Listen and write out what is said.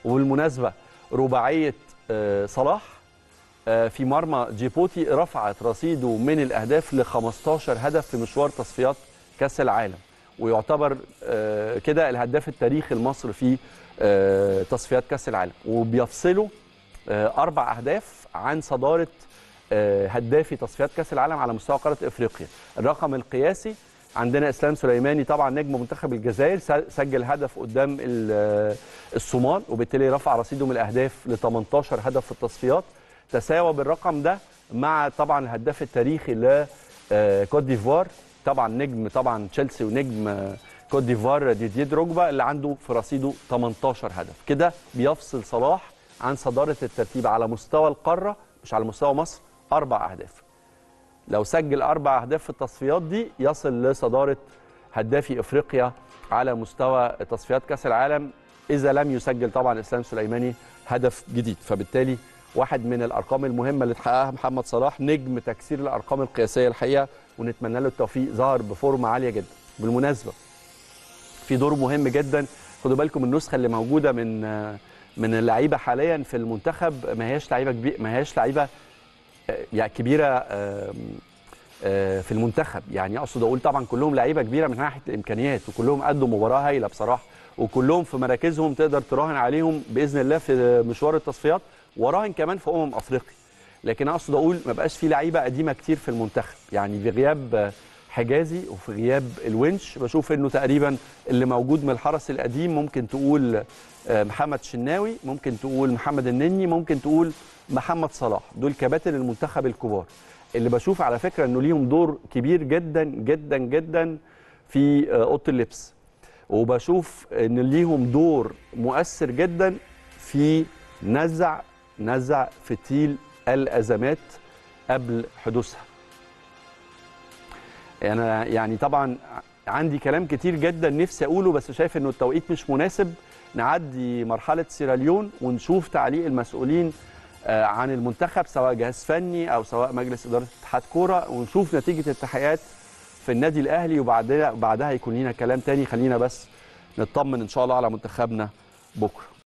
وبالمناسبه رباعيه آه، صلاح آه، في مرمى جيبوتي رفعت رصيده من الاهداف ل 15 هدف في مشوار تصفيات كاس العالم ويعتبر آه، كده الهداف التاريخي لمصر في آه، تصفيات كاس العالم وبيفصله آه، اربع اهداف عن صداره آه، هدافي تصفيات كاس العالم على مستوى قاره افريقيا الرقم القياسي عندنا اسلام سليماني طبعا نجم منتخب الجزائر س- سجل هدف قدام ال- آه، الصومال وبالتالي رفع رصيده من الاهداف ل 18 هدف في التصفيات تساوى بالرقم ده مع طبعا الهداف التاريخي ل آه، كوت ديفوار طبعا نجم طبعا تشيلسي ونجم آه، كوت ديفوار ديدييه دروجبا اللي عنده في رصيده 18 هدف كده بيفصل صلاح عن صداره الترتيب على مستوى القاره مش على مستوى مصر اربع اهداف لو سجل اربع اهداف في التصفيات دي يصل لصداره هدافي افريقيا على مستوى تصفيات كاس العالم اذا لم يسجل طبعا اسلام سليماني هدف جديد فبالتالي واحد من الارقام المهمه اللي تحققها محمد صلاح نجم تكسير الارقام القياسيه الحقيقه ونتمنى له التوفيق ظهر بفورمه عاليه جدا بالمناسبه في دور مهم جدا خدوا بالكم النسخه اللي موجوده من من اللعيبه حاليا في المنتخب ما هياش لعيبه كبيره ما هياش لعيبه آه، يعني كبيره آم، آه، في المنتخب يعني اقصد اقول طبعا كلهم لعيبه كبيره من ناحيه الامكانيات وكلهم قدوا مباراه هايله بصراحه وكلهم في مراكزهم تقدر تراهن عليهم باذن الله في مشوار التصفيات وراهن كمان في امم افريقيا لكن اقصد اقول ما بقاش في لعيبه قديمه كتير في المنتخب يعني في غياب آه، حجازي وفي غياب الونش بشوف انه تقريبا اللي موجود من الحرس القديم ممكن تقول آه، محمد شناوي ممكن تقول محمد النني ممكن تقول محمد صلاح دول كباتن المنتخب الكبار اللي بشوف على فكره انه ليهم دور كبير جدا جدا جدا في آه، اوضه اللبس وبشوف ان ليهم دور مؤثر جدا في نزع نزع فتيل الازمات قبل حدوثها انا يعني طبعا عندي كلام كتير جدا نفسي اقوله بس شايف انه التوقيت مش مناسب نعدي مرحله سيراليون ونشوف تعليق المسؤولين آه، عن المنتخب سواء جهاز فني او سواء مجلس اداره اتحاد كوره ونشوف نتيجه التحقيقات في النادي الاهلي وبعدها بعدها يكون لينا كلام تاني خلينا بس نطمن ان شاء الله على منتخبنا بكره